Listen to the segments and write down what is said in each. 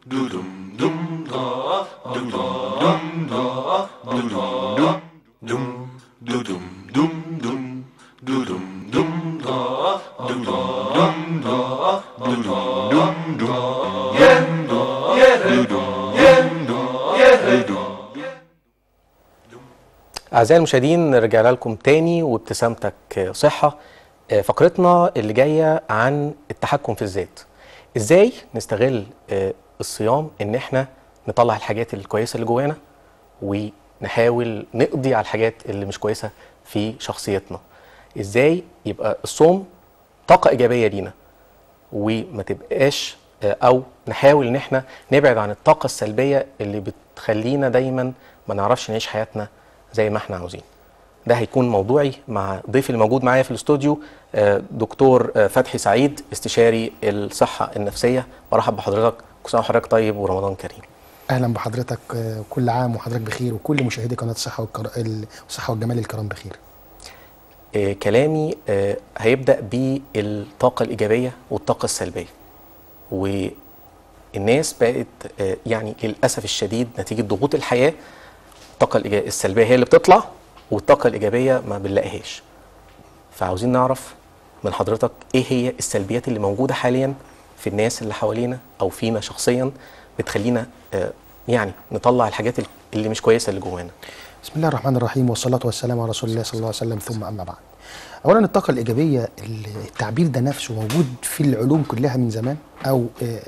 أعزائي المشاهدين رجعنا لكم تاني وابتسامتك صحة آه، فقرتنا اللي جاية عن التحكم في الذات ازاي نستغل آه، الصيام ان احنا نطلع الحاجات الكويسة اللي جوانا ونحاول نقضي على الحاجات اللي مش كويسة في شخصيتنا ازاي يبقى الصوم طاقة إيجابية لينا وما تبقاش آه، او نحاول ان احنا نبعد عن الطاقه السلبيه اللي بتخلينا دايما ما نعرفش نعيش حياتنا زي ما احنا عاوزين ده هيكون موضوعي مع ضيفي الموجود معايا في الاستوديو آه، دكتور آه، فتحي سعيد استشاري الصحه النفسيه برحب بحضرتك كل سنه وحضرتك طيب ورمضان كريم اهلا بحضرتك آه، كل عام وحضرتك بخير وكل مشاهدي قناه الصحه والكر... الصحه والجمال الكرام بخير آه، كلامي آه، هيبدا بالطاقه الايجابيه والطاقه السلبيه والناس بقت آه، يعني للاسف الشديد نتيجه ضغوط الحياه الطاقه الإيجا- السلبيه هي اللي بتطلع والطاقه الايجابيه ما بنلاقيهاش فعاوزين نعرف من حضرتك ايه هي السلبيات اللي موجوده حاليا في الناس اللي حوالينا او فينا شخصيا بتخلينا آه، يعني نطلع الحاجات اللي مش كويسه اللي جوانا بسم الله الرحمن الرحيم والصلاه والسلام على رسول الله صلى الله عليه وسلم ثم اما بعد اولا الطاقه الايجابيه التعبير ده نفسه موجود في العلوم كلها من زمان او آه،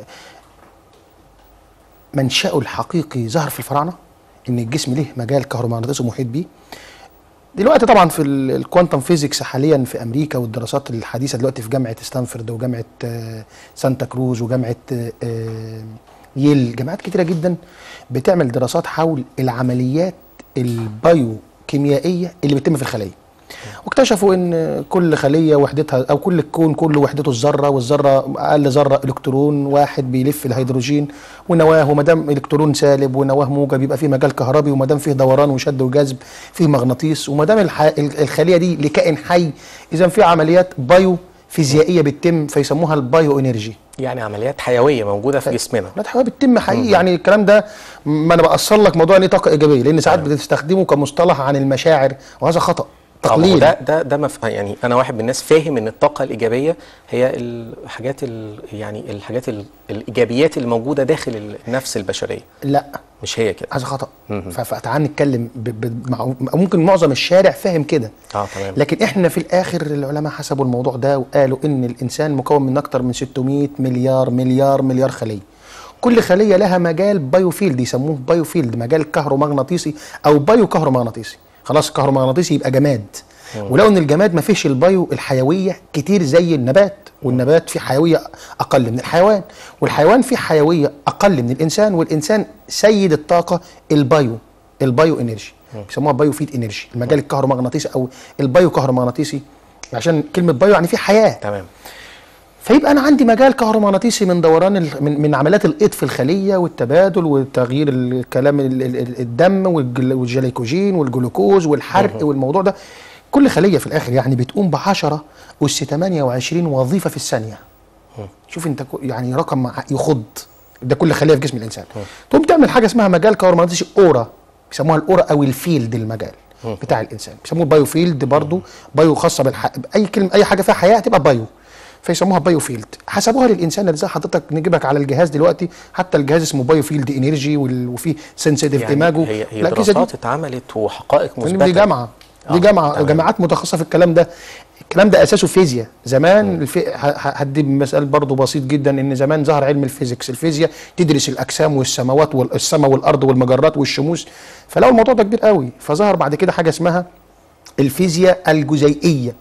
منشأه الحقيقي ظهر في الفراعنه ان الجسم له مجال كهرومغناطيسي محيط بيه دلوقتي طبعا في ال- الكوانتم فيزيكس حاليا في امريكا والدراسات الحديثه دلوقتي في جامعه ستانفورد وجامعه آه، سانتا كروز وجامعه آه، آه، ييل جامعات كتيره جدا بتعمل دراسات حول العمليات البايوكيميائيه اللي بتتم في الخليه واكتشفوا ان كل خليه وحدتها او كل الكون كله وحدته الذره والذره اقل ذره الكترون واحد بيلف الهيدروجين ونواه وما دام الكترون سالب ونواه موجب يبقى فيه مجال كهربي وما دام فيه دوران وشد وجذب فيه مغناطيس وما دام الح... الخليه دي لكائن حي اذا في عمليات بايو فيزيائيه بتتم فيسموها البايو انرجي يعني عمليات حيويه موجوده في جسمنا لا حيويه بتتم حقيقي يعني الكلام ده ما انا بأصل لك موضوع ان إيه طاقه ايجابيه لان ساعات بتستخدمه كمصطلح عن المشاعر وهذا خطا طب هو تقليل ده ده ده مف... يعني انا واحد من الناس فاهم ان الطاقه الايجابيه هي الحاجات ال... يعني الحاجات ال... الايجابيات اللي موجوده داخل النفس البشريه لا مش هي كده هذا خطا مهم. ف- فتعال نتكلم ب... ب... مع... ممكن معظم الشارع فاهم كده اه تمام لكن احنا في الاخر العلماء حسبوا الموضوع ده وقالوا ان الانسان مكون من اكتر من 600 مليار مليار مليار خليه كل خليه لها مجال بايوفيلد يسموه بايوفيلد مجال كهرومغناطيسي او بايو كهرومغناطيسي خلاص كهرومغناطيسي يبقى جماد ولو ان الجماد ما فيش البايو الحيويه كتير زي النبات والنبات فيه حيويه اقل من الحيوان والحيوان فيه حيويه اقل من الانسان والانسان سيد الطاقه البايو البايو انرجي بيسموها بايو فيد انرجي المجال الكهرومغناطيسي او البايو كهرومغناطيسي عشان كلمه بايو يعني في حياه تمام فيبقى انا عندي مجال كهرومغناطيسي من دوران ال- من, من عمليات الايض في الخليه والتبادل وتغيير الكلام ال- ال- ال- الدم والجل- والجليكوجين والجلوكوز والحرق والموضوع ده كل خليه في الاخر يعني بتقوم ب 10 اس 28 وظيفه في الثانيه شوف انت كو- يعني رقم مع- يخض ده كل خليه في جسم الانسان تقوم تعمل حاجه اسمها مجال كهرومغناطيسي اورا بيسموها الاورا او الفيلد المجال بتاع الانسان بيسموه البايو فيلد برضو بايو خاصه بالح... اي كلمه اي حاجه فيها حياه تبقى بايو فيسموها بايو فيلد حسبوها للانسان اللي زي حضرتك نجيبك على الجهاز دلوقتي حتى الجهاز اسمه بايو فيلد انرجي وال... وفي سنسيتيف يعني ايماجو هي هي الأجهزة دي- دراسات اتعملت وحقائق لأن مثبته دي جامعه آه، دي جامعه تمام. جامعات متخصصه في الكلام ده الكلام ده اساسه فيزياء زمان الفي... ه- ه- هدي مثال برضو بسيط جدا ان زمان ظهر علم الفيزيكس الفيزياء تدرس الاجسام والسماوات والسماء والارض والمجرات والشموس فلو الموضوع ده كبير قوي فظهر بعد كده حاجه اسمها الفيزياء الجزيئيه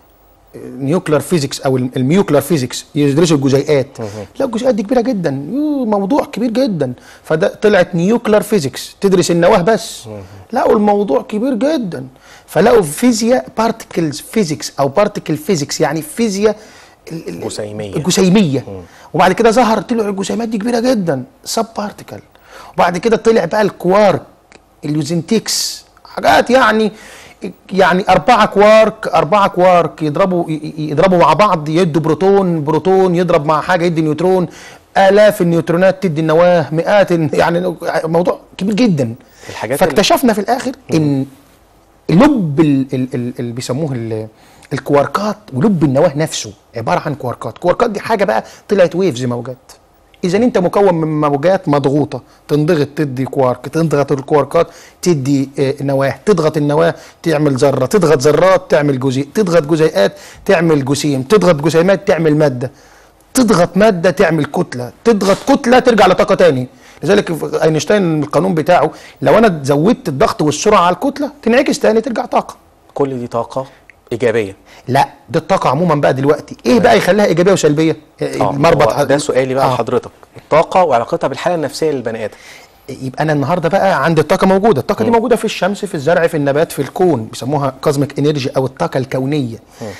نيوكلير فيزيكس او الميوكلير فيزيكس يدرسوا الجزيئات لا الجزيئات دي كبيره جدا يو، موضوع كبير جدا فده طلعت نيوكلير فيزيكس تدرس النواه بس لقوا الموضوع كبير جدا فلقوا فيزياء بارتكلز فيزيكس او بارتكل فيزيكس يعني فيزياء ال- ال- جسيمية. الجسيميه وبعد كده ظهر طلعوا الجسيمات دي كبيره جدا سب بارتكل وبعد كده طلع بقى الكوارك اليوزنتكس حاجات يعني يعني أربعة كوارك أربعة كوارك يضربوا ي- ي- يضربوا مع بعض يدوا بروتون بروتون يضرب مع حاجة يدي نيوترون الاف النيوترونات تدي النواه مئات ال- يعني موضوع كبير جدا الحاجات اللي- فاكتشفنا في الاخر ان لب ال- ال- ال- اللي بيسموه ال- الكواركات ولب النواه نفسه عباره عن كواركات كواركات دي حاجه بقى طلعت ويفز موجات اذا انت مكون من موجات مضغوطه تنضغط تدي كوارك تضغط الكواركات تدي آه، نواه تضغط النواه تعمل ذره تضغط ذرات تعمل جزيء تضغط جزيئات تعمل جسيم تضغط جسيمات تعمل ماده تضغط ماده تعمل كتله تضغط كتله ترجع لطاقه تاني لذلك في اينشتاين القانون بتاعه لو انا زودت الضغط والسرعه على الكتله تنعكس تاني ترجع طاقه كل دي طاقه ايجابيه لا دي الطاقه عموما بقى دلوقتي ايه بقى يخليها ايجابيه وسلبيه آه، المربط هو ده سؤالي بقى آه. لحضرتك الطاقه وعلاقتها بالحاله النفسيه للبني ادم يبقى انا النهارده بقى عندي الطاقه موجوده الطاقه دي موجوده في الشمس في الزرع في النبات في الكون بيسموها كوزميك انرجي او الطاقه الكونيه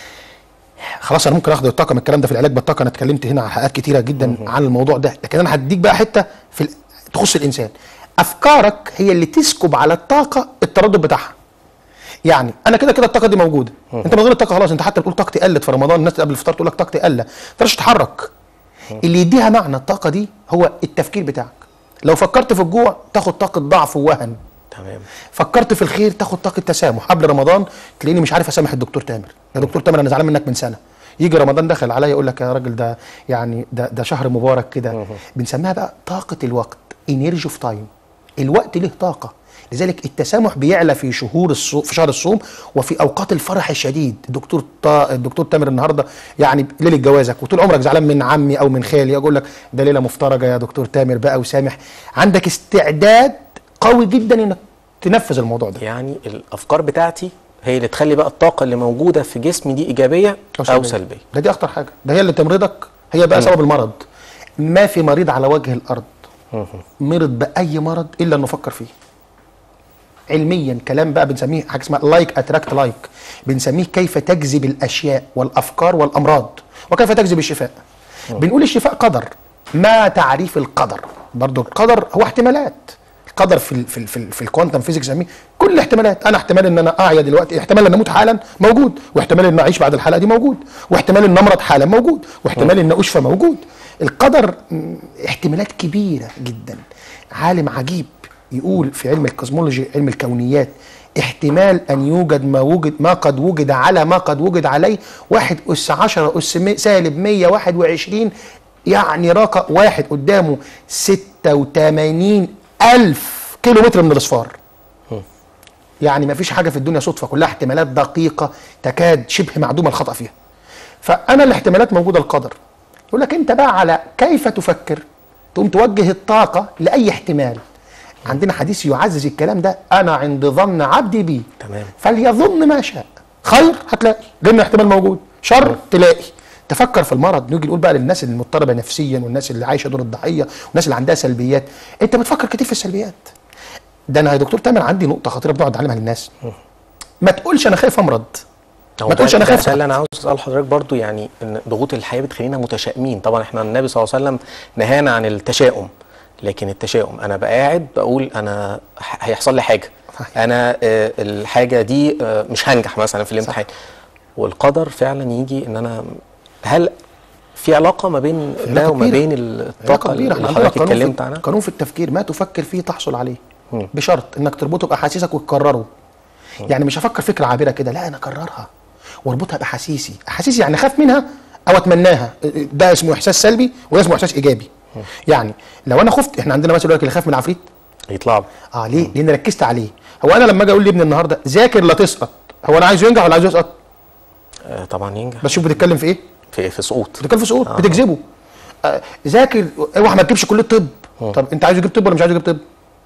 خلاص انا ممكن اخد الطاقه من الكلام ده في العلاج بالطاقه انا اتكلمت هنا على حلقات كتيره جدا عن الموضوع ده لكن انا هديك بقى حته في ال- تخص الانسان افكارك هي اللي تسكب على الطاقه التردد بتاعها يعني انا كده كده الطاقه دي موجوده انت من غير الطاقه خلاص انت حتى بتقول طاقتي قلت في رمضان الناس قبل الفطار تقول لك طاقتي قلت ما تقدرش تتحرك اللي يديها معنى الطاقه دي هو التفكير بتاعك لو فكرت في الجوع تاخد طاقه ضعف ووهن تمام فكرت في الخير تاخد طاقه تسامح قبل رمضان تلاقيني مش عارف اسامح الدكتور تامر يا دكتور تامر انا زعلان منك من سنه يجي رمضان دخل عليا يقول لك يا راجل ده يعني ده ده شهر مبارك كده بنسميها بقى طاقه الوقت انرجي اوف تايم الوقت له طاقه لذلك التسامح بيعلى في شهور الصوم في شهر الصوم وفي اوقات الفرح الشديد الدكتور طا الدكتور تامر النهارده يعني ليله جوازك وطول عمرك زعلان من عمي او من خالي اقول لك ده ليله مفترجه يا دكتور تامر بقى وسامح عندك استعداد قوي جدا انك تنفذ الموضوع ده يعني الافكار بتاعتي هي اللي تخلي بقى الطاقه اللي موجوده في جسمي دي ايجابيه او سلبيه ده دي اخطر حاجه ده هي اللي تمرضك هي بقى سبب المرض ما في مريض على وجه الارض مرض باي مرض الا انه فكر فيه علميا كلام بقى بنسميه حاجه اسمها لايك اتراكت لايك بنسميه كيف تجذب الاشياء والافكار والامراض وكيف تجذب الشفاء بنقول الشفاء قدر ما تعريف القدر برضو القدر هو احتمالات القدر في ال في ال في, ال في الكوانتم فيزيكس بنسميه كل احتمالات انا احتمال ان انا اعيا دلوقتي احتمال ان اموت حالا موجود واحتمال ان اعيش بعد الحلقه دي موجود واحتمال ان امرض حالا موجود واحتمال ان اشفى موجود القدر م، احتمالات كبيره جدا عالم عجيب يقول في علم الكوزمولوجي علم الكونيات احتمال ان يوجد ما وجد ما قد وجد على ما قد وجد عليه واحد اس 10 اس مي- سالب 121 يعني رقم واحد قدامه 86 ألف كيلو متر من الأصفار يعني ما فيش حاجة في الدنيا صدفة كلها احتمالات دقيقة تكاد شبه معدومة الخطأ فيها فأنا الاحتمالات موجودة القدر يقول لك أنت بقى على كيف تفكر تقوم توجه الطاقة لأي احتمال عندنا حديث يعزز الكلام ده أنا عند ظن عبدي بي تمام. فليظن ما شاء خير هتلاقي لأن الاحتمال موجود شر تلاقي تفكر في المرض نيجي نقول بقى للناس المضطربه نفسيا والناس اللي عايشه دور الضحيه والناس اللي عندها سلبيات انت بتفكر كتير في السلبيات ده انا يا دكتور تامر عندي نقطه خطيره بنقعد نعلمها للناس ما تقولش انا خايف امرض هو ما ده- تقولش أنا ده خايف السؤال اللي انا عاوز اسال حضرتك برضو يعني ان ضغوط الحياه بتخلينا متشائمين طبعا احنا النبي صلى الله عليه وسلم نهانا عن التشاؤم لكن التشاؤم انا بقى قاعد بقول انا ح- هيحصل لي حاجه صحيح. انا آه، الحاجه دي آه، مش هنجح مثلا في الامتحان والقدر فعلا يجي ان انا هل في علاقه ما بين ده علاقة وما كبيرة. بين علاقه الطاقه كبيره اللي احنا عندنا حضرتك قانون اتكلمت في عنها قانون في التفكير ما تفكر فيه تحصل عليه مم. بشرط انك تربطه باحاسيسك وتكرره يعني مش هفكر فكره عابره كده لا انا اكررها واربطها باحاسيسي احاسيسي يعني اخاف منها او اتمناها ده اسمه احساس سلبي وده اسمه احساس ايجابي يعني لو انا خفت احنا عندنا مثلا يقول لك اللي خاف من العفريت يطلع له. اه ليه؟ لان ركزت عليه هو انا لما اجي اقول لابني النهارده ذاكر لا تسقط هو انا عايزه ينجح ولا عايزه يسقط آه، طبعا ينجح بس شوف بتتكلم في ايه في في سقوط بتتكلم في سقوط آه. بتجذبه آه ذاكر اوعى ما تجيبش كليه طب طب انت عايز تجيب طب ولا مش عايز تجيب طب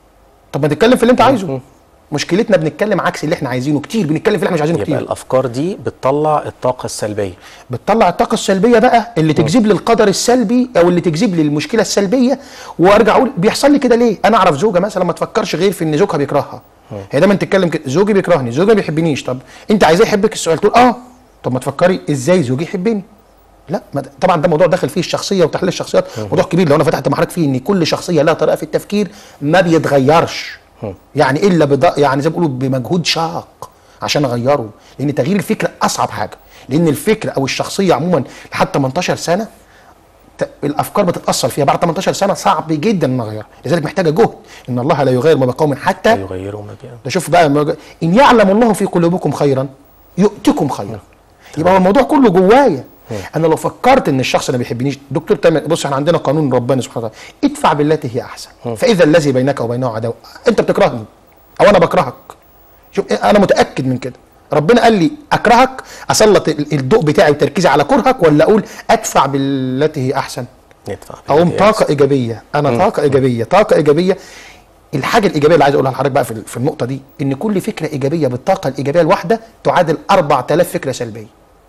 طب ما تتكلم في اللي انت عايزه مشكلتنا بنتكلم عكس اللي احنا عايزينه كتير بنتكلم في اللي احنا مش عايزينه يبقى كتير الافكار دي بتطلع الطاقه السلبيه بتطلع الطاقه السلبيه بقى اللي تجذب لي القدر السلبي او اللي تجذب لي المشكله السلبيه وارجع اقول بيحصل لي كده ليه انا اعرف زوجه مثلا ما تفكرش غير في ان زوجها بيكرهها هي دايما تتكلم كده زوجي بيكرهني زوجي ما بيحبنيش طب انت عايزاه يحبك السؤال تقول اه طب ما تفكري ازاي زوجي يحبني لا ما ده- طبعا ده موضوع داخل فيه الشخصيه وتحليل الشخصيات موضوع كبير لو انا فتحت معاك فيه ان كل شخصيه لها طريقه في التفكير ما بيتغيرش يعني الا بض... يعني زي ما بيقولوا بمجهود شاق عشان اغيره لان تغيير الفكره اصعب حاجه لان الفكره او الشخصيه عموما لحد 18 سنه ت- الافكار بتتاثر فيها بعد 18 سنه صعب جدا ان اغيرها لذلك محتاجه جهد ان الله لا يغير ما بقوم حتى يغيروا ما بيعمل ده شوف بقى ما- ان يعلم الله في قلوبكم خيرا يؤتكم خيرا يبقى هو الموضوع كله جوايا انا لو فكرت ان الشخص اللي ما بيحبنيش دكتور تامر بص احنا عندنا قانون ربنا سبحانه وتعالى ادفع بالتي هي احسن فاذا الذي بينك وبينه عداوه انت بتكرهني او انا بكرهك شوف انا متاكد من كده ربنا قال لي اكرهك اسلط ال- الضوء بتاعي وتركيزي على كرهك ولا اقول ادفع بالتي هي احسن ندفع اقوم بالتي طاقه ايجابيه انا طاقه ايجابيه طاقه ايجابيه الحاجه الايجابيه اللي عايز اقولها لحضرتك بقى في في النقطه دي ان كل فكره ايجابيه بالطاقه الايجابيه الواحده تعادل 4000 فكره سلبيه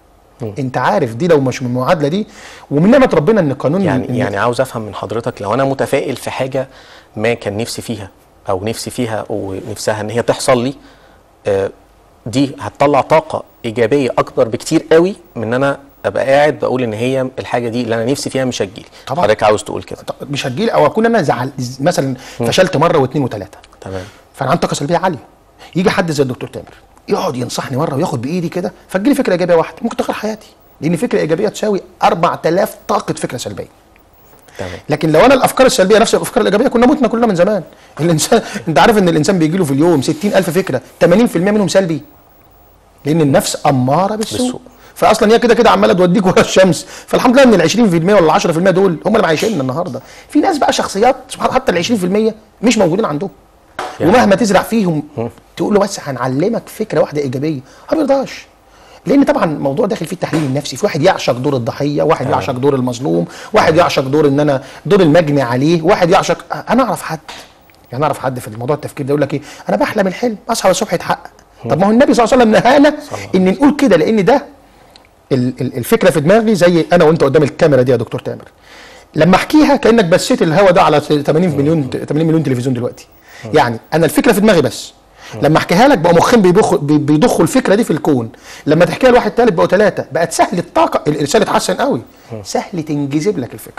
انت عارف دي لو مش من المعادله دي ومن نعمه ربنا ان قانون يعني إن- يعني عاوز افهم من حضرتك لو انا متفائل في حاجه ما كان نفسي فيها او نفسي فيها ونفسها ان هي تحصل لي آه، دي هتطلع طاقه ايجابيه اكبر بكتير قوي من ان انا ابقى قاعد بقول ان هي الحاجه دي اللي انا نفسي فيها مش هتجيلي طبعاً. حضرتك عاوز تقول كده طب مش هتجيلي او اكون انا زعل مثلا فشلت مره واثنين وثلاثه تمام فانا عندي طاقه سلبيه عاليه يجي حد زي الدكتور تامر يقعد ينصحني مره وياخد بايدي كده فتجيلي فكره ايجابيه واحده ممكن تغير حياتي لان فكره ايجابيه تساوي 4000 طاقه فكره سلبيه تمام لكن لو انا الافكار السلبيه نفس الافكار الايجابيه كنا متنا كلنا من زمان الانسان انت عارف ان الانسان بيجي له في اليوم 60000 فكره 80% منهم سلبي لان النفس اماره بالسوء, بالسوء. فاصلا هي كده كده عماله توديك ورا الشمس فالحمد لله ان ال 20% ولا 10% دول هم اللي معيشيننا النهارده في ناس بقى شخصيات سبحان الله حتى ال 20% مش موجودين عندهم يعني- ومهما تزرع فيهم تقول له بس هنعلمك فكره واحده ايجابيه ما بيرضاش لان طبعا الموضوع داخل فيه التحليل النفسي في واحد يعشق دور الضحيه واحد يعشق دور المظلوم واحد يعشق دور ان انا دور المجني عليه واحد يعشق انا اعرف حد يعني اعرف حد في الموضوع التفكير ده يقول لك ايه انا بحلم الحلم اصحى الصبح يتحقق طب ما هو النبي صلى الله عليه وسلم نهانا ان نقول كده لان ده ال- ال- الفكره في دماغي زي انا وانت قدام الكاميرا دي يا دكتور تامر لما احكيها كانك بسيت الهوا ده على 80 مليون 80 مليون تلفزيون دلوقتي يعني انا الفكره في دماغي بس لما احكيها لك بقى مخين بيضخوا بي- بيضخوا الفكره دي في الكون لما تحكيها لواحد تالت بقوا ثلاثه بقت سهل الطاقه الرساله اتحسن قوي سهل تنجذب لك الفكره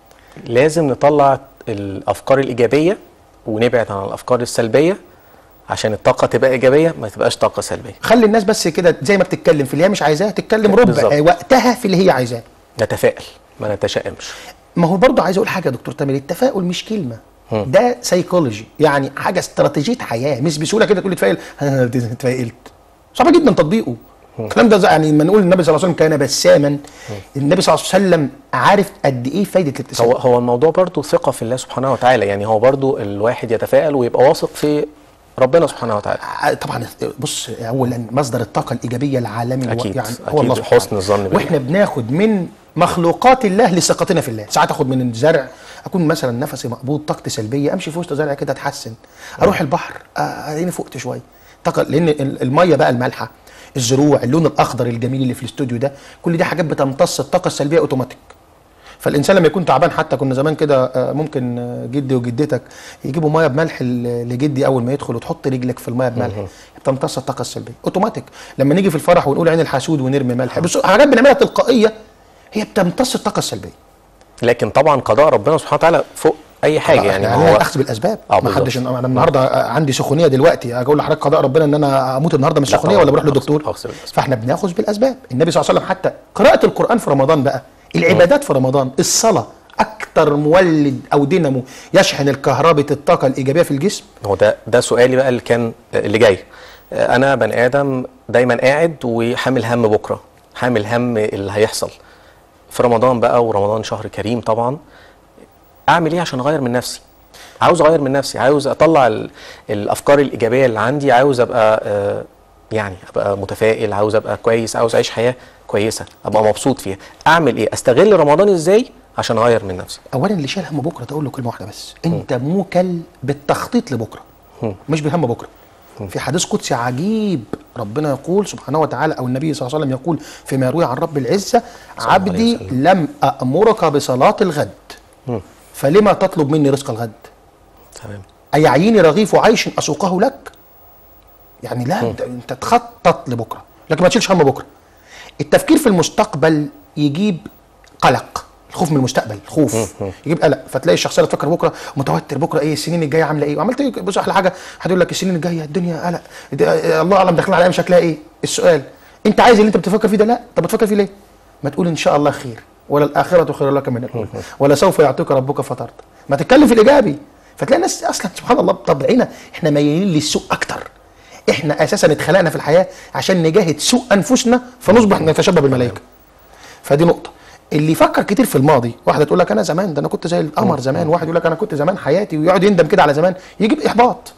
لازم نطلع الافكار الايجابيه ونبعد عن الافكار السلبيه عشان الطاقه تبقى ايجابيه ما تبقاش طاقه سلبيه خلي الناس بس كده زي ما بتتكلم في اللي هي مش عايزاه تتكلم ربع بالظبط. آه، وقتها في اللي هي عايزاه نتفائل ما نتشائمش ما هو برضه عايز اقول حاجه يا دكتور تامر التفاؤل مش كلمه ده سيكولوجي يعني حاجه استراتيجيه حياه مش بسهوله كده تقول لي تفائل انا اتفائلت صعب جدا تطبيقه الكلام ده زي- يعني لما نقول النبي صلى الله عليه وسلم كان بساما النبي صلى الله عليه وسلم عارف قد ايه فايده الابتسامه هو هو الموضوع برضو ثقه في الله سبحانه وتعالى يعني هو برضو الواحد يتفائل ويبقى واثق في ربنا سبحانه وتعالى ع- طبعا بص اولا مصدر الطاقه الايجابيه العالمي هو أكيد، يعني أكيد هو الله سبحانه حسن الظن بالله. واحنا بناخد من مخلوقات الله لثقتنا في الله ساعات اخد من الزرع اكون مثلا نفسي مقبوض طاقتي سلبيه امشي في وسط زرع كده اتحسن اروح البحر آه، الاقيني فقت شويه طاقه لان ال- الميه بقى المالحه الزروع اللون الاخضر الجميل اللي في الاستوديو ده كل دي حاجات بتمتص الطاقه السلبيه اوتوماتيك فالانسان لما يكون تعبان حتى كنا زمان كده آه، ممكن آه، جدي وجدتك يجيبوا ميه بملح ل- لجدي اول ما يدخل وتحط رجلك في الميه بملح بتمتص الطاقه السلبيه اوتوماتيك لما نيجي في الفرح ونقول عين الحسود ونرمي ملح بس حاجات بنعملها تلقائيه هي بتمتص الطاقه السلبيه لكن طبعا قضاء ربنا سبحانه وتعالى فوق اي حاجه يعني يعني هو هو الاخذ بالاسباب آه، ما بالظبط. حدش انا النهارده آه، عندي سخونيه دلوقتي اجي اقول لحضرتك قضاء ربنا ان انا اموت النهارده من لا السخونيه طبعاً، ولا بروح أخذ- للدكتور أخذ بالأسباب. فاحنا بناخذ بالاسباب النبي صلى الله عليه وسلم حتى قراءه القران في رمضان بقى العبادات في رمضان الصلاه اكتر مولد او دينامو يشحن الكهرباء الطاقه الايجابيه في الجسم هو ده ده سؤالي بقى اللي كان اللي جاي انا بني ادم دايما قاعد وحامل هم بكره حامل هم اللي هيحصل في رمضان بقى ورمضان شهر كريم طبعا اعمل ايه عشان اغير من نفسي عاوز اغير من نفسي عاوز اطلع ال- الافكار الايجابيه اللي عندي عاوز ابقى آه، يعني ابقى متفائل عاوز ابقى كويس عاوز اعيش حياه كويسه ابقى مبسوط فيها اعمل ايه استغل رمضان ازاي عشان اغير من نفسي اولا اللي شايل هم بكره تقول له كلمه واحده بس انت موكل بالتخطيط لبكره مش بالهم بكره في حديث قدسي عجيب ربنا يقول سبحانه وتعالى او النبي صلى الله عليه وسلم يقول فيما يروي عن رب العزه الله عليه عبدي وسلم. لم امرك بصلاه الغد فلما تطلب مني رزق الغد تمام أيعيني رغيف عيش أسوقه لك يعني لا انت, انت تخطط لبكره لكن ما تشيلش هم بكره التفكير في المستقبل يجيب قلق الخوف من المستقبل الخوف يجيب قلق فتلاقي الشخصيه اللي تفكر بكره متوتر بكره ايه السنين الجايه عامله ايه وعملت ايه بص احلى حاجه هتقول لك السنين الجايه الدنيا قلق ده- الله اعلم داخلين على ايام شكلها ايه السؤال انت عايز اللي انت بتفكر فيه ده لا طب بتفكر فيه ليه ما تقول ان شاء الله خير ولا الاخره خير لك من الاولى ولا سوف يعطيك ربك فترضى ما تتكلم في الايجابي فتلاقي الناس اصلا سبحان الله بطبعنا احنا ميالين للسوء اكتر احنا اساسا اتخلقنا في الحياه عشان نجاهد سوء انفسنا فنصبح نتشبه بالملائكه فدي نقطه اللي يفكر كتير في الماضي واحده تقول لك انا زمان ده انا كنت زي القمر زمان واحد يقول لك انا كنت زمان حياتي ويقعد يندم كده على زمان يجيب احباط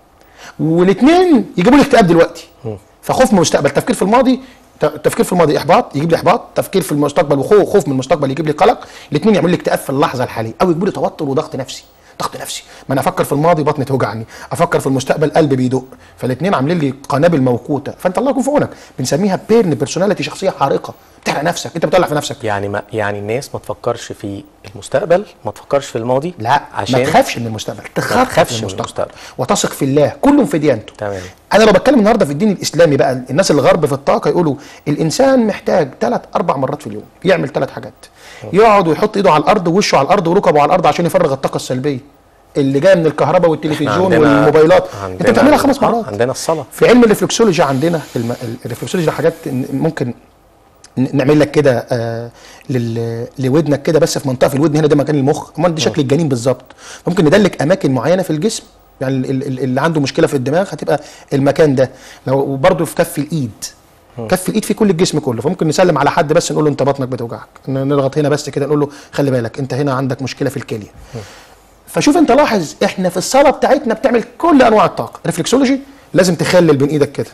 والاثنين يجيبوا لي اكتئاب دلوقتي فخوف من المستقبل تفكير في الماضي ت- تفكير في الماضي احباط يجيب لي احباط تفكير في المستقبل وخوف خوف من المستقبل يجيب لي قلق الاثنين يعملوا لي اكتئاب في اللحظه الحاليه او يجيبوا لي توتر وضغط نفسي ضغط نفسي ما انا افكر في الماضي بطني توجعني افكر في المستقبل قلبي بيدق فالاثنين عاملين لي قنابل موقوته فانت الله يكون في عونك بنسميها بيرن بيرسوناليتي شخصيه حارقه بتحرق نفسك انت بتولع في نفسك يعني ما يعني الناس ما تفكرش في المستقبل ما تفكرش في الماضي لا عشان ما تخافش من المستقبل تخاف تخافش من من المستقبل. المستقبل. وتثق في الله كل في ديانته تمام. انا لو بتكلم النهارده في الدين الاسلامي بقى الناس الغرب في الطاقه يقولوا الانسان محتاج ثلاث اربع مرات في اليوم يعمل ثلاث حاجات يقعد ويحط ايده على الارض ووشه على الارض وركبه على الارض عشان يفرغ الطاقه السلبيه اللي جايه من الكهرباء والتلفزيون عندنا- والموبايلات انت عندنا- بتعملها خمس مرات عندنا الصلاه في علم الريفلكسولوجي عندنا الم... الريفلكسولوجي ده حاجات ن- ممكن ن- نعمل لك كده آه لل... لودنك كده بس في منطقه في الودن هنا ده مكان المخ امال دي شكل الجنين بالظبط ممكن ندلك اماكن معينه في الجسم يعني ال- ال- اللي عنده مشكله في الدماغ هتبقى المكان ده لو وبرده في كف الايد كف الايد في كل الجسم كله فممكن نسلم على حد بس نقول له انت بطنك بتوجعك ن- نضغط هنا بس كده نقول له خلي بالك انت هنا عندك مشكله في الكليه فشوف انت لاحظ احنا في الصلاه بتاعتنا بتعمل كل انواع الطاقه ريفلكسولوجي لازم تخلل بين ايدك كده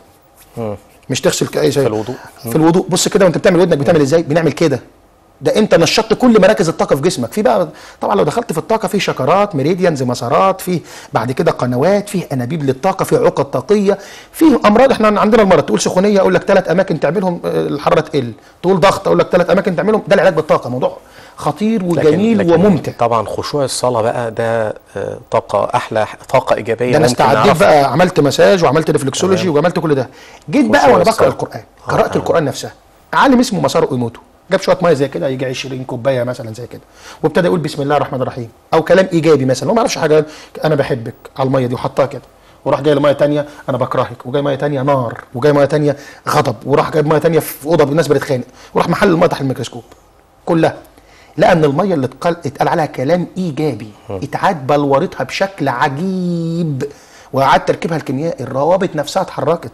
مش تغسل ك- اي شيء في الوضوء. في الوضوء بص كده وانت بتعمل ودنك بتعمل ازاي بنعمل كده ده انت نشطت كل مراكز الطاقه في جسمك في بقى طبعا لو دخلت في الطاقه في شكرات ميريديانز مسارات في بعد كده قنوات في انابيب للطاقه في عقد طاقيه في امراض احنا عندنا المرض تقول سخونيه اقول لك ثلاث اماكن تعملهم آه، الحراره تقل تقول ضغط اقول لك ثلاث اماكن تعملهم ده العلاج بالطاقه موضوع خطير وجميل وممتع طبعا خشوع الصلاه بقى ده آه، طاقه احلى طاقه ايجابيه ده انا ممكن استعديت نعرف- بقى عملت مساج وعملت ريفلكسولوجي وعملت كل ده جيت بقى خشوع وانا بقرا الصلاة. القران آه، قرات آه. القران نفسها عالم اسمه مسار ايموتو جاب شويه ميه زي كده يجي 20 كوبايه مثلا زي كده وابتدى يقول بسم الله الرحمن الرحيم او كلام ايجابي مثلا هو ما يعرفش حاجه انا بحبك على الميه دي وحطها كده وراح جاي لميه تانية انا بكرهك وجاي ميه تانية نار وجاي ميه تانية غضب وراح جايب ميه تانية في اوضه الناس بتتخانق وراح محل الميه تحت الميكروسكوب كلها لقى ان الميه اللي اتقال اتقال عليها كلام ايجابي اتعاد بلورتها بشكل عجيب واعاد تركيبها الكيميائي الروابط نفسها اتحركت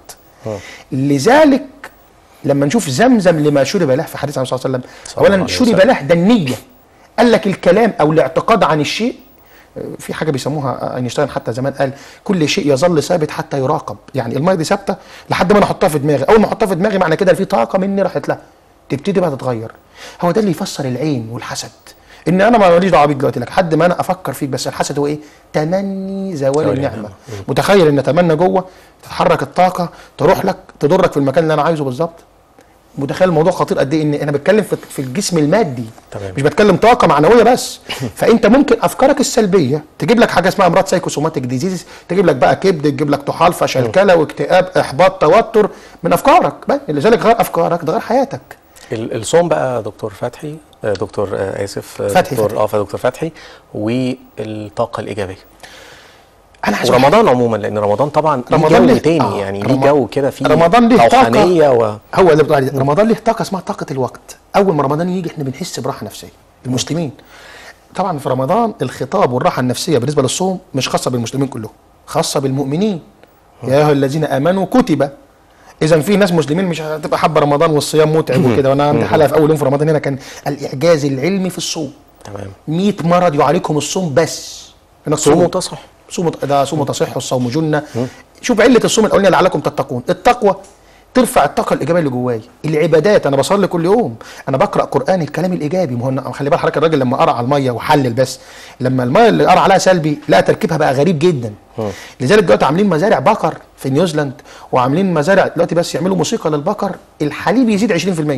لذلك لما نشوف زمزم لما شرب له في حديث عن صلى الله عليه وسلم صلى الله اولا عليه شرب وسلم. له ده النيه قال لك الكلام او الاعتقاد عن الشيء في حاجه بيسموها اينشتاين حتى زمان قال كل شيء يظل ثابت حتى يراقب يعني الميه دي ثابته لحد ما انا احطها في دماغي اول ما احطها في دماغي معنى كده إن في طاقه مني راحت لها تبتدي بقى تتغير هو ده اللي يفسر العين والحسد ان انا ما ماليش دعوه بيك دلوقتي لك حد ما انا افكر فيك بس الحسد هو ايه تمني زوال زوال النعمه النعمة. متخيل ان اتمنى جوه تتحرك الطاقه تروح لك تضرك في المكان اللي انا عايزه بالظبط متخيل الموضوع خطير قد ايه ان انا بتكلم في في الجسم المادي تمام. مش بتكلم طاقه معنويه بس فانت ممكن افكارك السلبيه تجيب لك حاجه اسمها امراض سايكوسوماتيك ديزيز تجيب لك بقى كبد تجيب لك طحال فشل كلى واكتئاب احباط توتر من افكارك بقى لذلك غير افكارك ده غير حياتك ال- الصوم بقى دكتور فتحي آه، دكتور آه، اسف آه، فتحي، دكتور فتحي. اه دكتور فتحي والطاقه الايجابيه انا عايز ورمضان عموما لان رمضان طبعا ليه رمضان جو ليه- تاني آه، يعني ليه رم- جو كده فيه رمضان ليه طاقة. روحانيه و هو اللي بتقول عليه رمضان ليه طاقه اسمها طاقه الوقت اول ما رمضان يجي احنا بنحس براحه نفسيه المسلمين طبعا في رمضان الخطاب والراحه النفسيه بالنسبه للصوم مش خاصه بالمسلمين كلهم خاصه بالمؤمنين يا ايها الذين امنوا كتب اذا في ناس مسلمين مش هتبقى حابه رمضان والصيام متعب وكده وانا عندي حلقه في اول يوم في رمضان هنا كان الاعجاز العلمي في الصوم تمام 100 مرض يعالجهم الصوم بس انك صوموا تصح صوموا ده صوموا تصح والصوم جنه شوف عله الصوم الاولانيه لعلكم تتقون التقوى ترفع الطاقه الايجابيه اللي جوايا العبادات انا بصلي كل يوم انا بقرا قران الكلام الايجابي ما هو أنا- خلي بالك حضرتك الراجل لما قرا على الميه وحلل بس لما الميه اللي قرا عليها سلبي لا تركيبها بقى غريب جدا لذلك دلوقتي عاملين مزارع بقر في نيوزيلاند وعاملين مزارع دلوقتي بس يعملوا موسيقى للبقر الحليب يزيد 20%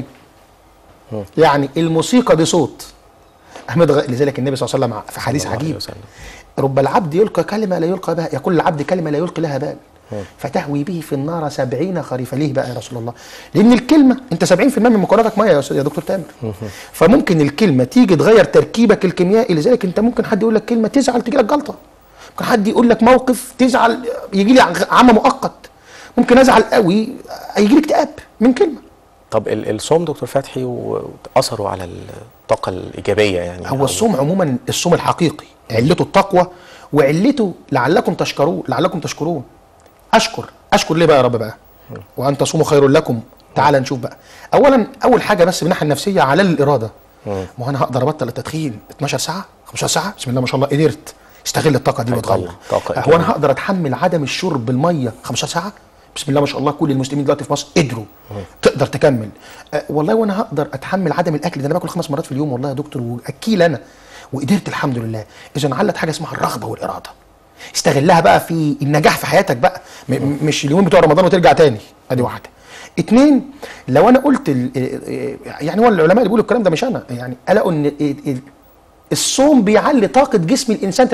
يعني الموسيقى دي صوت احمد غ... لذلك النبي صلى الله عليه وسلم في حديث صلى الله عليه عجيب وسلم. رب العبد يلقى كلمة لا يلقى بها يقول العبد كلمة لا يلقي لها بال فتهوي به في النار سبعين خريفا ليه بقى يا رسول الله لأن الكلمة أنت سبعين في المية من مكوناتك مية يا أستاذ- يا دكتور تامر فممكن الكلمة تيجي تغير تركيبك الكيميائي لذلك أنت ممكن حد يقول لك كلمة تزعل تجي لك جلطة ممكن حد يقول لك موقف تزعل يجي لي عمى مؤقت ممكن أزعل قوي يجي لي اكتئاب من كلمة طب ال- الصوم دكتور فتحي واثره على الطاقه الايجابيه يعني هو أو- الصوم عموما الصوم الحقيقي علته التقوى وعلته لعلكم تشكرون لعلكم تشكرون اشكر اشكر ليه بقى يا رب بقى وان تصوموا خير لكم تعال نشوف بقى اولا اول حاجه بس من الناحيه النفسيه على الاراده ما هو انا هقدر ابطل التدخين 12 ساعه 15 ساعه بسم الله ما شاء الله قدرت استغل الطاقه دي هيطلع واتغير طاقة هو إيجابية. انا هقدر اتحمل عدم الشرب بالميه 15 ساعه بسم الله ما شاء الله كل المسلمين دلوقتي في مصر قدروا تقدر تكمل أه والله وانا هقدر اتحمل عدم الاكل ده انا باكل خمس مرات في اليوم والله يا دكتور واكيل انا وقدرت الحمد لله اذا علت حاجه اسمها الرغبه والاراده استغلها بقى في النجاح في حياتك بقى م- م- مش اليومين بتوع رمضان وترجع تاني ادي واحده اتنين لو انا قلت ال- يعني هو العلماء اللي بيقولوا الكلام ده مش انا يعني قالوا ان ال- ال- الصوم بيعلي طاقه جسم الانسان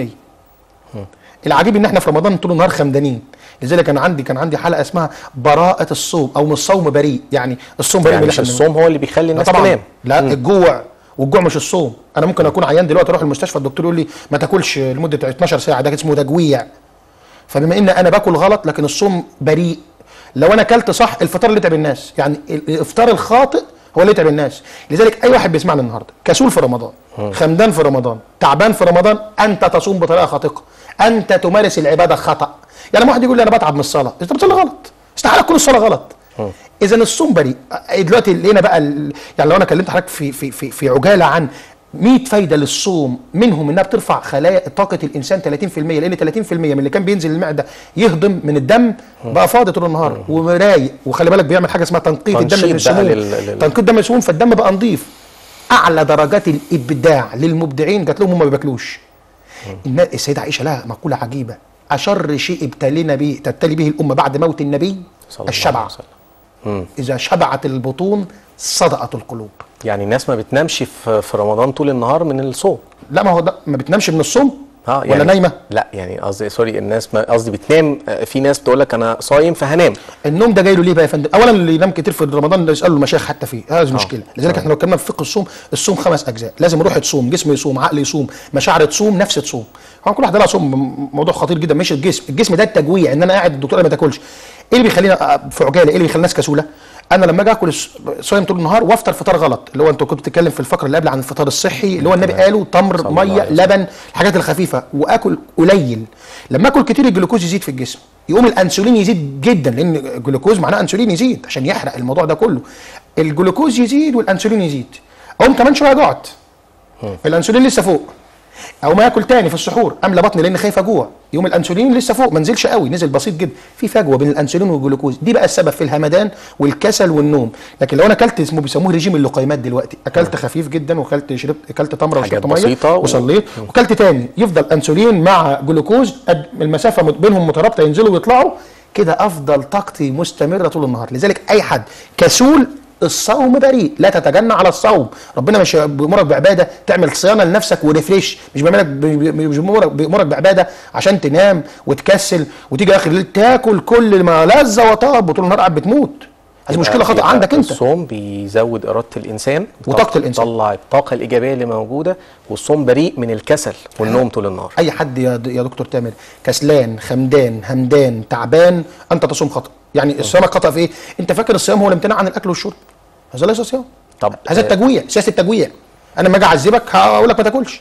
30% العجيب ان احنا في رمضان طول النهار خمدانين لذلك انا عندي كان عندي حلقه اسمها براءه الصوم او من الصوم بريء يعني الصوم بريء يعني من مش اللي إحنا الصوم هو اللي بيخلي لا الناس طبعا تنام لا الجوع والجوع مش الصوم انا ممكن اكون عيان دلوقتي اروح المستشفى الدكتور يقول لي ما تاكلش لمده 12 ساعه ده اسمه تجويع فبما ان انا باكل غلط لكن الصوم بريء لو انا اكلت صح الفطار اللي يتعب الناس يعني الافطار الخاطئ هو اللي يتعب الناس لذلك اي واحد بيسمعنا النهارده كسول في رمضان خمدان في رمضان تعبان في رمضان انت تصوم بطريقه خاطئه انت تمارس العباده خطا يعني لما واحد يقول لي انا بتعب من الصلاه انت بتصلي غلط استحاله تكون الصلاه غلط اذا الصوم بريء دلوقتي لقينا بقى ال... يعني لو انا كلمت حضرتك في في في في عجاله عن 100 فايده للصوم منهم انها بترفع خلايا طاقه الانسان 30% لان 30% من اللي كان بينزل المعده يهضم من الدم بقى فاضي طول النهار ورايق وخلي بالك بيعمل حاجه اسمها تنقيط الدم تنشيط من بقى السموم لل- لل- تنقيط دم السموم فالدم بقى نظيف اعلى درجات الابداع للمبدعين جات لهم هم ما بياكلوش النا- السيده عائشه لها مقوله عجيبه اشر شيء ابتلينا به تبتلي به الامه بعد موت النبي صلى الله الشبع عليه وسلم. مم. اذا شبعت البطون صدأت القلوب يعني الناس ما بتنامش في في رمضان طول النهار من الصوم لا ما هو ده ما بتنامش من الصوم اه ولا نايمه لا يعني قصدي سوري الناس ما قصدي بتنام آه، في ناس بتقول لك انا صايم فهنام النوم ده جاي له ليه بقى يا فندم اولا اللي ينام كتير في رمضان ده يسالوا المشايخ حتى فيه هذه مشكله لذلك احنا لو اتكلمنا في فقه الصوم الصوم خمس اجزاء لازم روح تصوم جسم يصوم عقل يصوم مشاعر تصوم نفس تصوم هو كل واحد لها صوم م- موضوع خطير جدا مش الجسم الجسم ده التجويع ان انا قاعد الدكتور ما تاكلش ايه اللي بيخلينا في عجاله ايه اللي بيخلي الناس كسوله انا لما اجي اكل الص- صايم طول النهار وافطر فطار غلط اللي هو انت كنت بتتكلم في الفقره اللي قبل عن الفطار الصحي اللي هو النبي قاله تمر صلى الله ميه عليه وسلم. لبن الحاجات الخفيفه واكل قليل لما اكل كتير الجلوكوز يزيد في الجسم يقوم الانسولين يزيد جدا لان الجلوكوز معناه انسولين يزيد عشان يحرق الموضوع ده كله الجلوكوز يزيد والانسولين يزيد اقوم كمان شويه جعت الانسولين لسه فوق او ما اكل تاني في السحور املى بطني لان خايف اجوع يوم الانسولين لسه فوق ما نزلش قوي نزل بسيط جدا في فجوه بين الانسولين والجلوكوز دي بقى السبب في الهمدان والكسل والنوم لكن لو انا اكلت اسمه بيسموه رجيم اللقيمات دلوقتي اكلت خفيف جدا وكلت شربت اكلت تمره حاجات وشربت ميه بسيطة و- وصليت وكلت تاني يفضل انسولين مع جلوكوز قد المسافه مت- بينهم مترابطه ينزلوا ويطلعوا كده افضل طاقتي مستمره طول النهار لذلك اي حد كسول الصوم بريء لا تتجنى على الصوم ربنا مش بيامرك بعباده تعمل صيانه لنفسك وريفريش مش بيعملك مش بيامرك بيامرك بعباده عشان تنام وتكسل وتيجي اخر الليل تاكل كل ما لذ وطاب وطول النهار قاعد بتموت هذه مشكله خطا يبقى عندك انت الصوم بيزود اراده الانسان وطاقة الإنسان. يطلع الطاقه الايجابيه اللي موجوده والصوم بريء من الكسل والنوم طول النهار اي حد يا يا دكتور تامر كسلان خمدان همدان تعبان انت تصوم خطا يعني الصيام خطا في ايه انت فاكر الصيام هو الامتناع عن الاكل والشرب هذا ليس صيام طب هذا آه، التجويع سياسه التجويع انا لما اجي اعذبك هقول لك ما تاكلش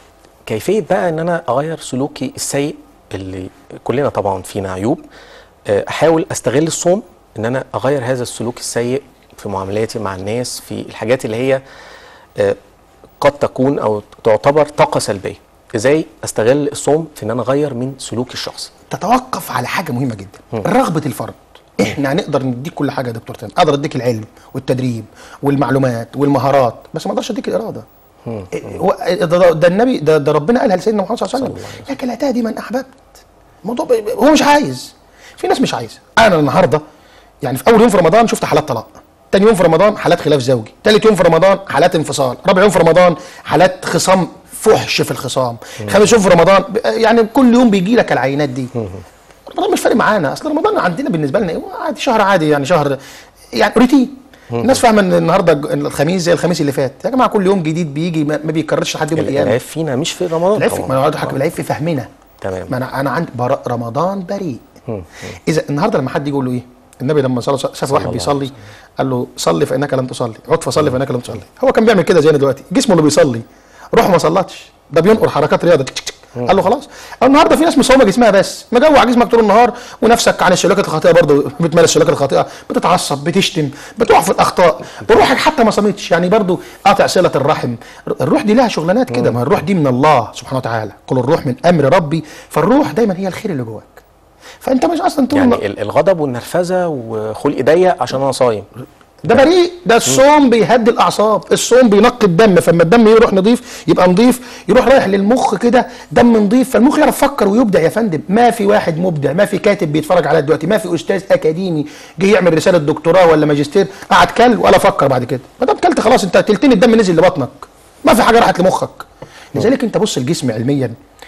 كيفيه بقى ان انا اغير سلوكي السيء اللي كلنا طبعا فينا عيوب آه، احاول استغل الصوم ان انا اغير هذا السلوك السيء في معاملاتي مع الناس في الحاجات اللي هي آه، قد تكون او تعتبر طاقه سلبيه ازاي استغل الصوم في ان انا اغير من سلوكي الشخصي تتوقف على حاجه مهمه جدا رغبه الفرد احنا هنقدر نديك كل حاجه يا دكتور تامر اقدر اديك العلم والتدريب والمعلومات والمهارات بس ما اقدرش اديك الاراده إيه، هو ده, ده, ده النبي ده, ده ربنا قالها لسيدنا محمد صلى الله عليه وسلم لك لا تهدي من احببت الموضوع ب- هو مش عايز في ناس مش عايزه انا النهارده يعني في اول يوم في رمضان شفت حالات طلاق تاني يوم في رمضان حالات خلاف زوجي تالت يوم في رمضان حالات انفصال رابع يوم في رمضان حالات خصام فحش في الخصام خامس يوم في رمضان ب- يعني كل يوم بيجي لك العينات دي رمضان مش فارق معانا اصل رمضان عندنا بالنسبه لنا إيه؟ عادي شهر عادي يعني شهر يعني روتين الناس فاهمه ان النهارده الج- الخميس زي الخميس اللي فات يا جماعه كل يوم جديد بيجي ما ما بيكررش لحد يوم القيامه العيب فينا مش في رمضان العيب في- طبعا ما انا قاعد اضحك العيب في فهمنا تمام. ما انا انا عندي بر- رمضان بريء اذا النهارده لما حد يجي يقول له ايه النبي لما صلى شاف صلى واحد الله بيصلي قال له صلي فانك لم تصلي عد فصلي فانك لم تصلي هو كان بيعمل كده زينا دلوقتي جسمه اللي بيصلي روحه ما صلتش ده بينقر حركات رياضه تك تك تك. قال له خلاص النهارده في ناس مصومه جسمها بس مجوع جسمك طول النهار ونفسك عن السلوكات الخاطئه برضه بتمارس السلوكات الخاطئه بتتعصب بتشتم بتقع في الاخطاء روحك حتى ما صمتش يعني برضه قاطع صله الرحم الروح دي لها شغلانات كده ما الروح دي من الله سبحانه وتعالى قل الروح من امر ربي فالروح دايما هي الخير اللي جواك فانت مش اصلا طول يعني النهار- ال- الغضب والنرفزه وخلق ضيق عشان انا صايم ده بريء ده الصوم بيهدي الاعصاب الصوم بينقي الدم فلما الدم يروح نظيف يبقى نظيف يروح رايح للمخ كده دم نظيف فالمخ يعرف يفكر ويبدع يا فندم ما في واحد مبدع ما في كاتب بيتفرج عليا دلوقتي ما في استاذ اكاديمي جه يعمل رساله دكتوراه ولا ماجستير قعد كل ولا فكر بعد كده ما دام كلت خلاص انت تلتين الدم نزل لبطنك ما في حاجه راحت لمخك لذلك انت بص الجسم علميا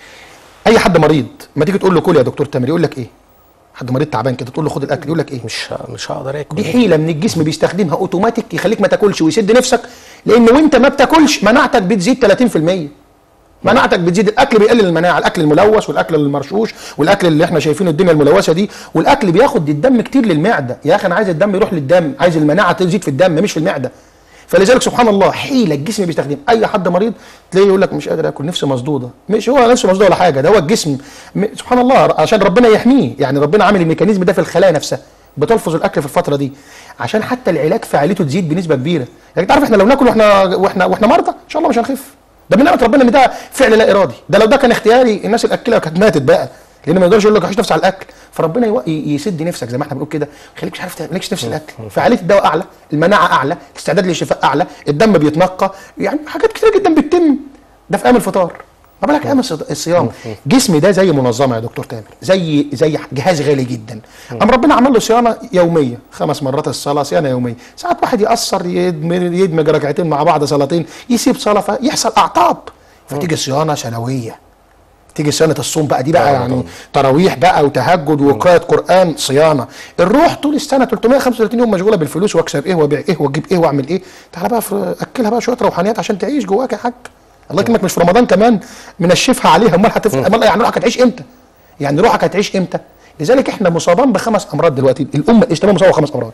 اي حد مريض ما تيجي تقول له كل يا دكتور تامر يقول لك ايه حد مريض تعبان كده تقول له خد الاكل يقول لك ايه مش ه- مش هقدر اكل دي حيله من الجسم بيستخدمها اوتوماتيك يخليك ما تاكلش ويسد نفسك لان وانت ما بتاكلش مناعتك بتزيد 30% مناعتك بتزيد الاكل بيقلل المناعه الاكل الملوث والاكل المرشوش والاكل اللي احنا شايفينه الدنيا الملوثه دي والاكل بياخد الدم كتير للمعده يا اخي انا عايز الدم يروح للدم عايز المناعه تزيد في الدم مش في المعده فلذلك سبحان الله حيله الجسم بيستخدم اي حد مريض تلاقيه يقول لك مش قادر اكل نفسي مصدوده مش هو نفسه مصدوده ولا حاجه ده هو الجسم م- سبحان الله عشان ربنا يحميه يعني ربنا عامل الميكانيزم ده في الخلايا نفسها بتلفظ الاكل في الفتره دي عشان حتى العلاج فعاليته تزيد بنسبه كبيره يعني تعرف احنا لو ناكل واحنا واحنا واحنا مرضى ان شاء الله مش هنخف ده من نعمه ربنا ان ده فعل لا ارادي ده لو ده كان اختياري الناس اللي اكلها كانت ماتت بقى لان ما يقدرش يقول لك عيش نفسي على الاكل فربنا يو- ي- يسد نفسك زي ما احنا بنقول كده يخليك مش عارف تعمل- مالكش نفس الاكل فعاليه الدواء اعلى المناعه اعلى الاستعداد للشفاء اعلى الدم بيتنقى يعني حاجات كتير جدا بتتم ده في ايام الفطار ما بالك ايام الصد- الصيام جسمي ده زي منظمه يا دكتور تامر زي زي جهاز غالي جدا قام ربنا عمل له صيانه يوميه خمس مرات الصلاه صيانه يوميه ساعات واحد ياثر يدمج, يدمج ركعتين مع بعض صلاتين يسيب صلاه فيحصل اعطاب فتيجي صيانه سنويه تيجي صيانه الصوم بقى دي بقى آه، يعني طبعاً. تراويح بقى وتهجد وقراءه قران صيانه الروح طول السنه 335 يوم مشغوله بالفلوس واكسب ايه وابيع ايه واجيب ايه واعمل ايه تعالى بقى في اكلها بقى شويه روحانيات عشان تعيش جواك يا حاج الله يكرمك مش في رمضان كمان منشفها عليها امال هتف... امال يعني روحك هتعيش امتى يعني روحك هتعيش امتى لذلك احنا مصابان بخمس امراض دلوقتي الامه الاسلاميه مصابه بخمس امراض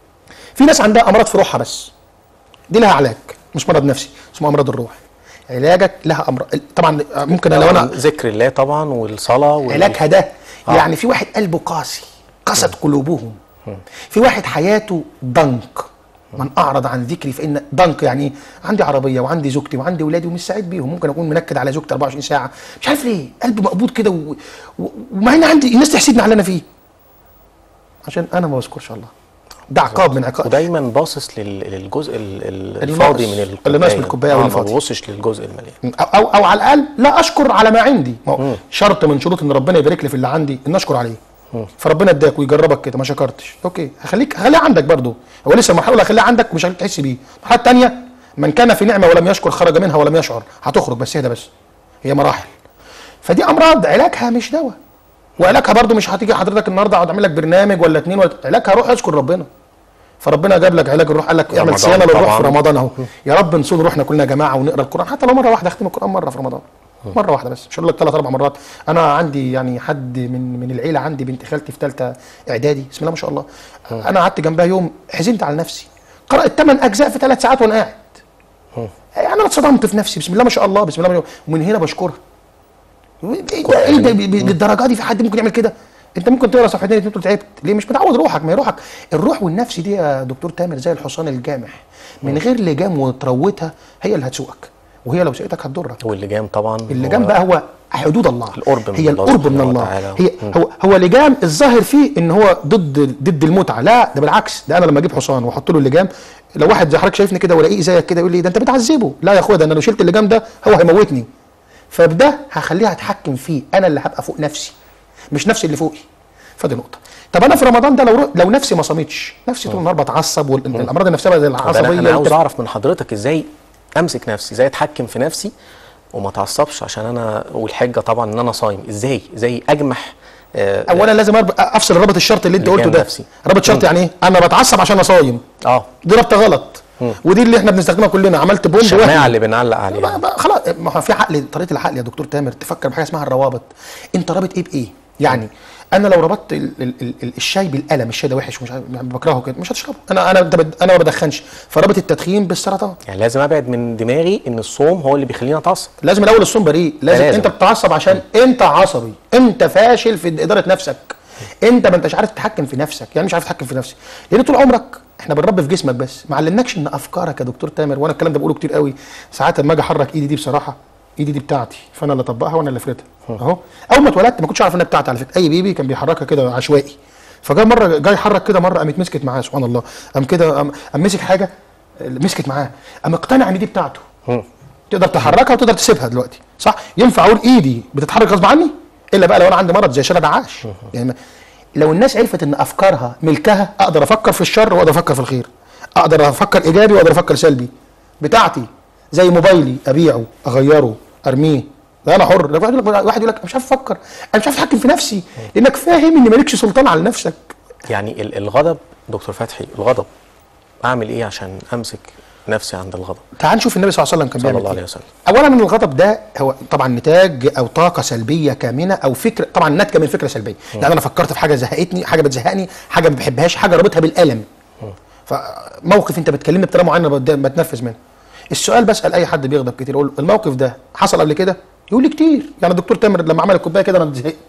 في ناس عندها امراض في روحها بس دي لها علاج مش مرض نفسي اسمه امراض الروح علاجك لها امراض طبعا ممكن لو انا ذكر الله طبعا والصلاه وال... علاجها ده آه. يعني في واحد قلبه قاسي قست قلوبهم في واحد حياته ضنك من اعرض عن ذكري فان ضنك يعني إيه؟ عندي عربيه وعندي زوجتي وعندي ولادي ومش سعيد بيهم ممكن اكون منكد على زوجتي 24 ساعه مش عارف ليه قلبي مقبوض كده و... و... ومع ان عندي الناس تحسدني على اللي انا فيه عشان انا ما بذكرش الله ده عقاب من عقاب ودايما باصص لل... للجزء ال- ال- اللي الفاضي ناقص. من الكوبايه اللي ناقص من الكوباية آه واللي ما فاضي. ببصش للجزء المليان أو, أو, او على الاقل لا اشكر على ما عندي ما هو شرط من شروط ان ربنا يبارك لي في اللي عندي ان اشكر عليه فربنا اداك ويجربك كده ما شكرتش اوكي هخليك خليها عندك برضو هو لسه المرحله اللي هخليها عندك مش هتحس بيه المرحله الثانيه من كان في نعمه ولم يشكر خرج منها ولم يشعر هتخرج بس اهدى بس هي مراحل فدي امراض علاجها مش دواء وعلاجها برضو مش هتيجي حضرتك النهارده اقعد اعمل لك برنامج ولا اتنين ولا علاجها روح اذكر ربنا فربنا جاب لك علاج الروح قال لك اعمل رمضان صيانه للروح طبعاً. في رمضان اهو يا رب نصون روحنا كلنا يا جماعه ونقرا القران حتى لو مره واحده اختم القران مره في رمضان مره واحده بس مش هقول لك ثلاث اربع مرات انا عندي يعني حد من من العيله عندي بنت خالتي في ثالثه اعدادي بسم الله ما شاء الله انا قعدت جنبها يوم حزنت على نفسي قرات ثمان اجزاء في ثلاث ساعات وانا قاعد يعني انا اتصدمت في نفسي بسم الله ما شاء الله بسم الله ما شاء الله ومن هنا بشكرها ايه ده ايه ده ب- ب- بالدرجه دي في حد ممكن يعمل كده انت ممكن تقرا صفحتين اتنين تقول تعبت ليه مش متعود روحك ما هي روحك الروح والنفس دي يا دكتور تامر زي الحصان الجامح من غير لجام وتروتها هي اللي هتسوقك وهي لو سقتك هتضرك واللجام طبعا اللجام هو بقى هو حدود الله القرب من هي الله القرب من سبحانه الله وتعالى. هي هو هو لجام الظاهر فيه ان هو ضد ضد المتعه لا ده بالعكس ده انا لما اجيب حصان واحط له اللجام لو واحد زي حضرتك شايفني كده والاقيه زيك كده يقول لي ده انت بتعذبه لا يا اخويا ده انا لو شلت اللجام ده هو هيموتني فبده هخليها اتحكم فيه انا اللي هبقى فوق نفسي مش نفسي اللي فوقي فدي نقطه طب انا في رمضان ده لو لو نفسي ما صامتش نفسي طول النهار بتعصب والامراض النفسيه زي ده انا العصبيه أنا عاوز والتف- اعرف من حضرتك ازاي امسك نفسي ازاي اتحكم في نفسي وما اتعصبش عشان انا والحجه طبعا ان انا صايم ازاي ازاي اجمح آه اولا لازم أرب- افصل رابط الشرط اللي انت اللجام قلته ده نفسي. رابط شرط يعني ايه انا بتعصب عشان اصايم اه دي رابطه غلط ودي اللي احنا بنستخدمها كلنا عملت بوند الشماعه واحد اللي بنعلق بقى عليها بقى خلاص ما هو في عقل طريقه العقل يا دكتور تامر تفكر بحاجه اسمها الروابط انت رابط ايه بايه يعني انا لو ربطت ال ال ال ال- الشاي بالقلم الشاي ده وحش ومش عارف- يعني بكرهه كده مش هتشربه انا انا أنت بد- انا ما بدخنش فربط التدخين بالسرطان يعني لازم ابعد من دماغي ان الصوم هو اللي بيخليني اتعصب لازم الاول الصوم بريء لازم, لازم. لازم انت بتتعصب عشان انت عصبي انت فاشل في اداره نفسك انت ما انتش عارف تتحكم في نفسك يعني مش عارف تتحكم في نفسك لان طول عمرك احنا بنربي في جسمك بس ما علمناكش ان افكارك يا دكتور تامر وانا الكلام ده بقوله كتير قوي ساعات لما اجي احرك ايدي دي بصراحه ايدي دي بتاعتي فانا اللي اطبقها وانا اللي افردها اهو اول ما اتولدت ما كنتش عارف انها بتاعتي على فكره اي بيبي كان بيحركها كده عشوائي فجاء مره جاي يحرك كده مره قامت مسكت معاه سبحان الله قام كده قام قام مسك حاجه مسكت معاه قام اقتنع ان دي بتاعته مم. تقدر تحركها وتقدر تسيبها دلوقتي صح ينفع اقول ايدي بتتحرك غصب عني الا بقى لو انا عندي مرض زي شلل عاش يعني ما- لو الناس عرفت ان افكارها ملكها اقدر افكر في الشر واقدر افكر في الخير اقدر افكر ايجابي واقدر افكر سلبي بتاعتي زي موبايلي ابيعه اغيره ارميه ده انا حر واحد يقول لك واحد يقول لك أنا مش عارف افكر انا مش عارف اتحكم في نفسي لانك فاهم ان مالكش سلطان على نفسك يعني ال- الغضب دكتور فتحي الغضب اعمل ايه عشان امسك نفسي عند الغضب تعال نشوف النبي صلى الله عليه وسلم كان صلى بيعمل الله إيه. عليه وسلم اولا من الغضب ده هو طبعا نتاج او طاقه سلبيه كامنه او فكره طبعا ناتجه من فكره سلبيه يعني انا فكرت في حاجه زهقتني حاجه بتزهقني حاجه ما بحبهاش حاجه رابطها بالالم فموقف انت بتكلمني بطريقه معينه بد- بتنفذ منها السؤال بسال اي حد بيغضب كتير اقول له الموقف ده حصل قبل كده يقول لي كتير يعني الدكتور تامر لما عمل الكوبايه كده انا زهقت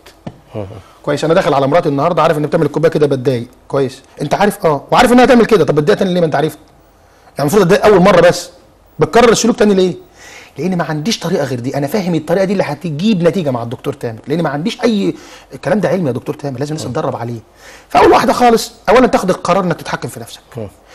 كويس انا داخل على مراتي النهارده عارف ان بتعمل الكوبايه كده بتضايق كويس انت عارف اه وعارف انها تعمل كده طب بتضايق تاني ليه ما انت عرفت يعني المفروض اتضايق اول مره بس بتكرر السلوك تاني ليه؟ لان ما عنديش طريقه غير دي انا فاهم الطريقه دي اللي هتجيب نتيجه مع الدكتور تامر لان ما عنديش اي الكلام ده علم يا دكتور تامر لازم الناس تتدرب عليه فاول واحده خالص اولا تاخد القرار انك تتحكم في نفسك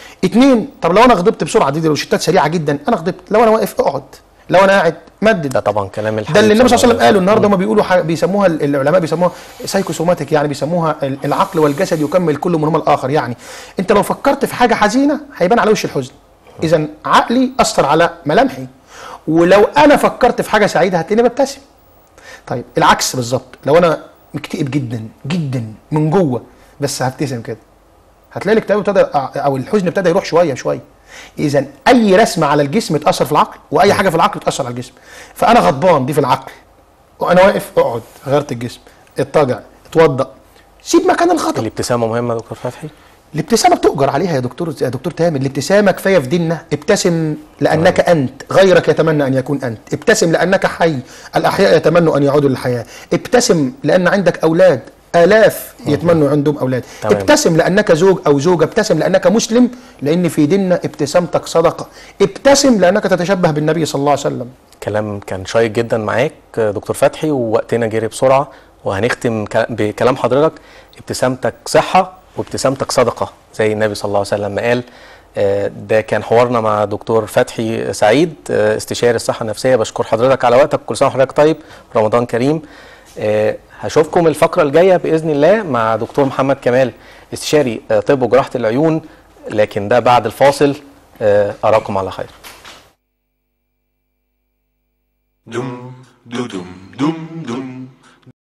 اتنين طب لو انا غضبت بسرعه دي, دي روشتات سريعه جدا انا غضبت لو انا واقف اقعد لو انا قاعد مدد ده طبعا كلام ده الحديث اللي النبي صلى الله عليه وسلم قاله وسلم. النهارده هم بيقولوا ح- بيسموها ال- العلماء بيسموها سايكوسوماتيك يعني بيسموها ال- العقل والجسد يكمل كل منهما الاخر يعني انت لو فكرت في حاجه حزينه هيبان على وش الحزن اذا عقلي اثر على ملامحي ولو انا فكرت في حاجه سعيده هتلاقيني ببتسم طيب العكس بالظبط لو انا مكتئب جدا جدا من جوه بس هبتسم كده هتلاقي الاكتئاب ابتدى او الحزن ابتدى يروح شويه شويه اذا اي رسمه على الجسم تاثر في العقل واي حاجه في العقل تاثر على الجسم فانا غضبان دي في العقل وانا واقف اقعد غيرت الجسم اتجع اتوضا سيب مكان الغضب الابتسامه مهمه يا دكتور فتحي الابتسامه بتؤجر عليها يا دكتور يا دكتور تامر الابتسامه كفايه في ديننا ابتسم لانك انت غيرك يتمنى ان يكون انت ابتسم لانك حي الاحياء يتمنوا ان يعودوا للحياه ابتسم لان عندك اولاد الاف يتمنوا عندهم اولاد تمام. ابتسم لانك زوج او زوجه ابتسم لانك مسلم لان في ديننا ابتسامتك صدقه ابتسم لانك تتشبه بالنبي صلى الله عليه وسلم كلام كان شيق جدا معاك دكتور فتحي ووقتنا جري بسرعه وهنختم ك- بكلام حضرتك ابتسامتك صحه وابتسامتك صدقه زي النبي صلى الله عليه وسلم ما قال آه، ده كان حوارنا مع دكتور فتحي سعيد آه، استشاري الصحه النفسيه بشكر حضرتك على وقتك كل سنه وحضرتك طيب رمضان كريم آه، هشوفكم الفقره الجايه باذن الله مع دكتور محمد كمال استشاري آه، طب وجراحه العيون لكن ده بعد الفاصل آه، اراكم على خير Dum, doo dum, dum,